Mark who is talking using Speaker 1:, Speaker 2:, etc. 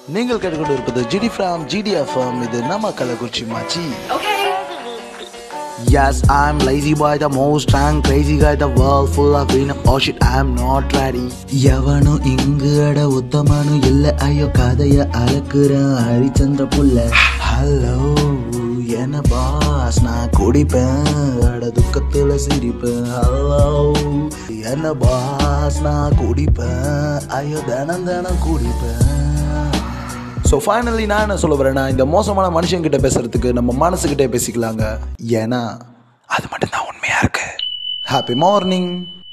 Speaker 1: நீங்கள் கேட்டுக்கொண்டு இருப்பது ஜிடி ஃப்ரம் ஜிடிஎஃப்எம் இது நம்ம Kallakurichi மாச்சி
Speaker 2: Okay.
Speaker 1: Yes, I'm lazy boy, the most strong, crazy guy, the world full of green. Oh shit, I'm not ready. எவனோ இங்கு அட உத்தமனு இல்ல ஐயோ கதைய அழக்குற ஹரிச்சந்திர புள்ள ஹலோ என்ன பாஸ் நான் குடிப்பேன் அட துக்கத்துல சிரிப்பேன் ஹலோ என்ன பாஸ் நான் குடிப்பேன் ஐயோ தினம் தினம் குடிப்பேன் ஸோ ஃபைனலி நான் என்ன சொல்ல வரேன்னா இந்த மோசமான மனுஷங்கிட்ட பேசுறதுக்கு நம்ம மனசுக்கிட்டே பேசிக்கலாங்க ஏன்னா அது மட்டும்தான் உண்மையா இருக்கு ஹாப்பி மார்னிங்